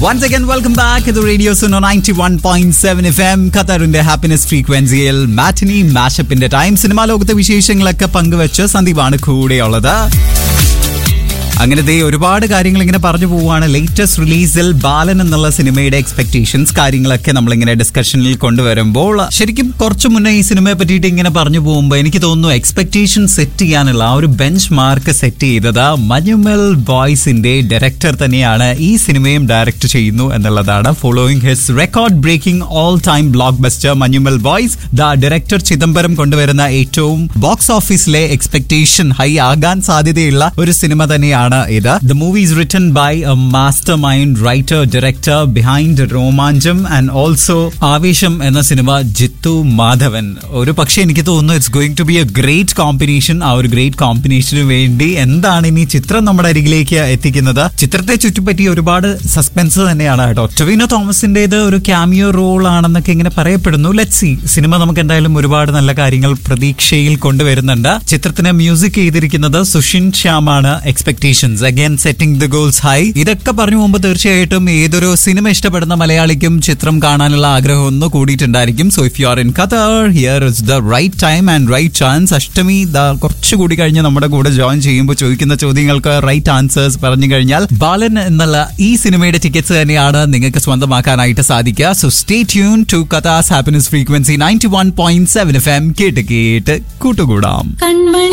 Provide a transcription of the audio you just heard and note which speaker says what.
Speaker 1: once again welcome back ഇത് radio Suno ninety one point seven F M ഖത്തറിന്റെ happiness ഫ്രീക്വൻസിയിൽ matinee മാഷപ്പിന്റെ time cinema ലോകത്തെ വിശേഷങ്ങളൊക്കെ പങ്കുവെച്ച് സന്ദീപാണ് കൂടെയുള്ളത് അങ്ങനെ ദേ ഒരുപാട് കാര്യങ്ങൾ ഇങ്ങനെ പറഞ്ഞു പോവുകയാണ് ലേറ്റസ്റ്റ് റിലീസിൽ ബാലൻ എന്നുള്ള സിനിമയുടെ എക്സ്പെക്ടേഷൻസ് കാര്യങ്ങളൊക്കെ നമ്മളിങ്ങനെ ഡിസ്കഷനിൽ കൊണ്ടുവരുമ്പോൾ ശരിക്കും കുറച്ച് മുന്നേ ഈ സിനിമയെ പറ്റിയിട്ട് ഇങ്ങനെ പറഞ്ഞു പോകുമ്പോൾ എനിക്ക് തോന്നുന്നു എക്സ്പെക്ടേഷൻ സെറ്റ് ചെയ്യാനുള്ള ആ ഒരു ബെഞ്ച് മാർക്ക് സെറ്റ് ചെയ്തത് മഞ്ഞുമൽ ബോയ്സിന്റെ ഡയറക്ടർ തന്നെയാണ് ഈ സിനിമയും ഡയറക്ട് ചെയ്യുന്നു എന്നുള്ളതാണ് following his record breaking all time blockbuster Manjummel boys the director Chidambaram കൊണ്ടുവരുന്ന ഏറ്റവും ബോക്സ് ഓഫീസിലെ എക്സ്പെക്ടേഷൻ ഹൈ ആകാൻ സാധ്യതയുള്ള ഒരു സിനിമ തന്നെയാണ് ഇത് the movie is written by a mastermind writer director behind Romancham and also Aavesham എന്ന സിനിമ ജിത്തു മാധവൻ ഒരു പക്ഷേ എനിക്ക് തോന്നുന്നു it's going to be a great combination ആ ഒരു ഗ്രേറ്റ് കോമ്പിനേഷന് വേണ്ടി എന്താണ് ഇനി ചിത്രം നമ്മുടെ അരികിലേക്ക് എത്തിക്കുന്നത് ചിത്രത്തെ ചുറ്റിപ്പറ്റി ഒരുപാട് സസ്പെൻസ് തന്നെയാണ് കേട്ടോ ടൊവിനോ തോമസിന്റേത് ഒരു ക്യാമിയോ റോൾ ആണെന്നൊക്കെ ഇങ്ങനെ പറയപ്പെടുന്നു ലെറ്റ് സി സിനിമ നമുക്ക് എന്തായാലും ഒരുപാട് നല്ല കാര്യങ്ങൾ പ്രതീക്ഷയിൽ കൊണ്ടുവരുന്നുണ്ട് ചിത്രത്തിന് മ്യൂസിക് ചെയ്തിരിക്കുന്നത് സുഷിൻ ശ്യാമാണ് expectations again setting the goals high ഇതൊക്കെ പറഞ്ഞു പോകുമ്പോൾ തീർച്ചയായിട്ടും ഏതൊരു സിനിമ ഇഷ്ടപ്പെടുന്ന മലയാളിക്കും ചിത്രം കാണാനുള്ള ആഗ്രഹം ഒന്ന് കൂടിയിട്ടുണ്ടായിരിക്കും so if you are in Qatar here is the right time and right chance അഷ്ടമി ദ കുറച്ചുകൂടി കഴിഞ്ഞ് നമ്മുടെ കൂടെ ജോയിൻ ചെയ്യുമ്പോൾ ചോദിക്കുന്ന ചോദ്യങ്ങൾക്ക് റൈറ്റ് ആൻസേഴ്സ് പറഞ്ഞു കഴിഞ്ഞാൽ ബാലൻ എന്നുള്ള ഈ സിനിമയുടെ ടിക്കറ്റ്സ് തന്നെയാണ് നിങ്ങൾക്ക് സ്വന്തമാക്കാനായിട്ട് സാധിക്കുക സോ സ്റ്റേ ട്യൂൺ ടു കഥാസ് happiness frequency ninety one point seven F M കേട്ട് കേട്ട് കൂട്ടുകൂടാം
Speaker 2: കൺമണി